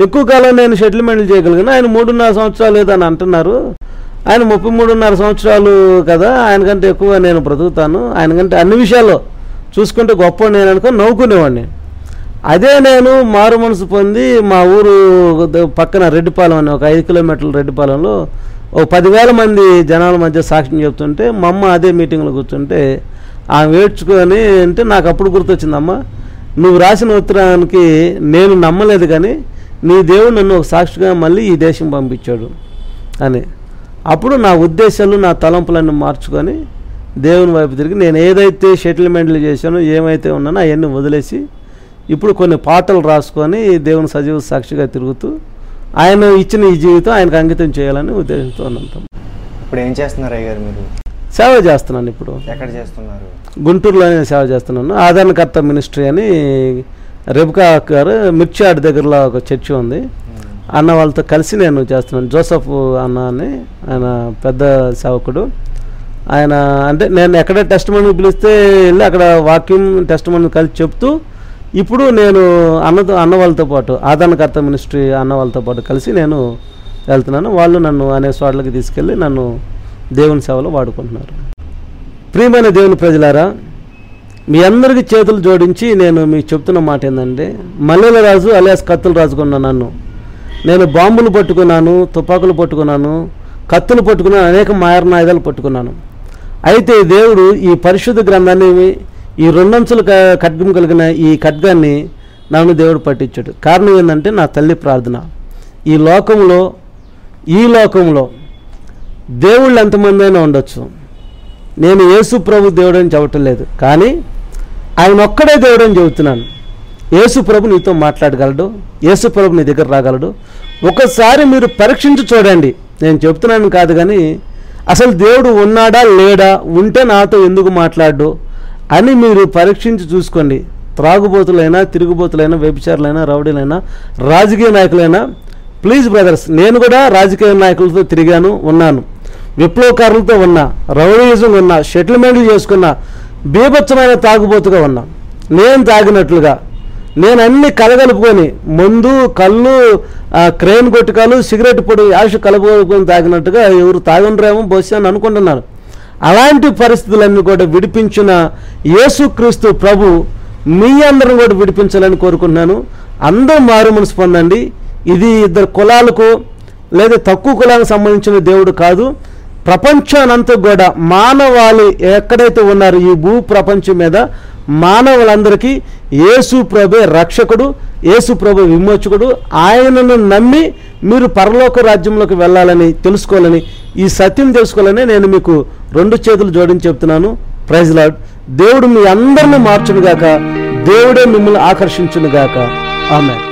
ఎక్కువ కాలం నేను సెటిల్మెంట్లు చేయగలిగిన ఆయన మూడున్నర సంవత్సరాలు ఏదని అంటున్నారు ఆయన ముప్పై మూడున్నర సంవత్సరాలు కదా ఆయనకంటే ఎక్కువ నేను బ్రతుకుతాను ఆయనకంటే అన్ని విషయాల్లో చూసుకుంటే గొప్ప నేను అనుకో నవ్వుకునేవాడిని అదే నేను మారు మనసు పొంది మా ఊరు ద- పక్కన రెడ్డిపాలెం అని ఒక ఐదు కిలోమీటర్ల రెడ్డిపాలెంలో ఒక పదివేల మంది జనాల మధ్య సాక్ష్యం చెప్తుంటే మా అమ్మ అదే మీటింగ్లో కూర్చుంటే ఆమె ఏడ్చుకొని అంటే నాకు అప్పుడు గుర్తొచ్చిందమ్మ నువ్వు రాసిన ఉత్తరానికి నేను నమ్మలేదు కానీ నీ దేవుడు నన్ను ఒక సాక్షిగా మళ్ళీ ఈ దేశం పంపించాడు అని అప్పుడు నా ఉద్దేశాలు నా తలంపులన్నీ మార్చుకొని దేవుని వైపు తిరిగి నేను ఏదైతే సెటిల్మెంట్లు చేశానో ఏమైతే ఉన్నానో అవన్నీ వదిలేసి ఇప్పుడు కొన్ని పాటలు రాసుకొని దేవుని సజీవ సాక్షిగా తిరుగుతూ ఆయన ఇచ్చిన ఈ జీవితం ఆయనకు అంకితం చేయాలని ఉద్దేశంతో ఉన్నాం ఇప్పుడు ఏం చేస్తున్నారు అయ్య గారు మీరు సేవ చేస్తున్నాను ఇప్పుడు ఎక్కడ చేస్తున్నారు గుంటూరులోనే సేవ చేస్తున్నాను ఆదరణకర్త మినిస్ట్రీ అని రెబకా గారు మిర్చాడ్ దగ్గరలో ఒక చర్చి ఉంది అన్న వాళ్ళతో కలిసి నేను చేస్తున్నాను జోసఫ్ అన్న అని ఆయన పెద్ద సేవకుడు ఆయన అంటే నేను ఎక్కడ టెస్ట్ మనీ పిలిస్తే వెళ్ళి అక్కడ వాక్యం టెస్ట్ మనీ కలిసి చెప్తూ ఇప్పుడు నేను అన్నతో అన్న వాళ్ళతో పాటు ఆదరణకర్త మినిస్ట్రీ అన్న వాళ్ళతో పాటు కలిసి నేను వెళ్తున్నాను వాళ్ళు నన్ను అనే చోట్లకి తీసుకెళ్ళి నన్ను దేవుని సేవలో వాడుకుంటున్నారు ప్రియమైన దేవుని ప్రజలారా మీ అందరికీ చేతులు జోడించి నేను మీకు చెప్తున్న మాట ఏంటంటే మల్లెల రాజు అలియాస్ కత్తులు రాజుకున్న నన్ను నేను బాంబులు పట్టుకున్నాను తుపాకులు పట్టుకున్నాను కత్తులు పట్టుకున్నాను అనేక మారణాయుధాలు పట్టుకున్నాను అయితే దేవుడు ఈ పరిశుద్ధ గ్రంథాన్ని ఈ రెండంచులు క- ఖడ్గం కలిగిన ఈ ఖడ్గాన్ని నన్ను దేవుడు పట్టించాడు కారణం ఏంటంటే నా తల్లి ప్రార్థన ఈ లోకంలో ఈ లోకంలో దేవుళ్ళు ఎంతమంది అయినా ఉండొచ్చు నేను యేసు ప్రభు దేవుడు అని చెప్పటం లేదు కానీ ఆయన ఒక్కడే దేవుడు అని చెబుతున్నాను యేసు ప్రభు నీతో మాట్లాడగలడు యేసు ప్రభు నీ దగ్గర రాగలడు ఒకసారి మీరు పరీక్షించి చూడండి నేను చెప్తున్నాను కాదు కానీ అసలు దేవుడు ఉన్నాడా లేడా ఉంటే నాతో ఎందుకు మాట్లాడు అని మీరు పరీక్షించి చూసుకోండి త్రాగుబోతులైనా తిరుగుబోతులైనా వ్యభిచారులైనా రౌడీలైనా రాజకీయ నాయకులైనా ప్లీజ్ బ్రదర్స్ నేను కూడా రాజకీయ నాయకులతో తిరిగాను ఉన్నాను విప్లవకారులతో ఉన్నా రౌడీయిజం ఉన్నా సెటిల్మెంట్లు చేసుకున్నా బీభత్సమైన తాగుబోతుగా ఉన్నా నేను తాగినట్లుగా నేను అన్ని కలగలుపుకొని మందు కళ్ళు ఆ, క్రెయిన్ కొట్టుకాలు సిగరెట్ పొడి యాష కలుపుకొని తాగినట్టుగా ఎవరు తాగుండ్రేమో బహుశా అని అనుకుంటున్నాను అలాంటి పరిస్థితులన్నీ కూడా విడిపించిన యేసుక్రీస్తు ప్రభు మీ అందరం కూడా విడిపించాలని కోరుకుంటున్నాను అందరూ మారు మనసు పొందండి ఇది ఇద్దరు కులాలకు లేదా తక్కువ కులానికి సంబంధించిన దేవుడు కాదు ప్రపంచానంతా కూడా మానవాళి ఎక్కడైతే ఉన్నారు ఈ భూ ప్రపంచం మీద మానవులందరికీ యేసు ప్రభే రక్షకుడు యేసు ప్రభు విమోచకుడు ఆయనను నమ్మి మీరు పరలోక రాజ్యంలోకి వెళ్ళాలని తెలుసుకోవాలని ఈ సత్యం తెలుసుకోవాలని నేను మీకు రెండు చేతులు జోడించి చెప్తున్నాను ప్రైజ్ లాడ్ దేవుడు మీ అందరిని మార్చునుగాక దేవుడే మిమ్మల్ని ఆకర్షించునుగాక ఆమె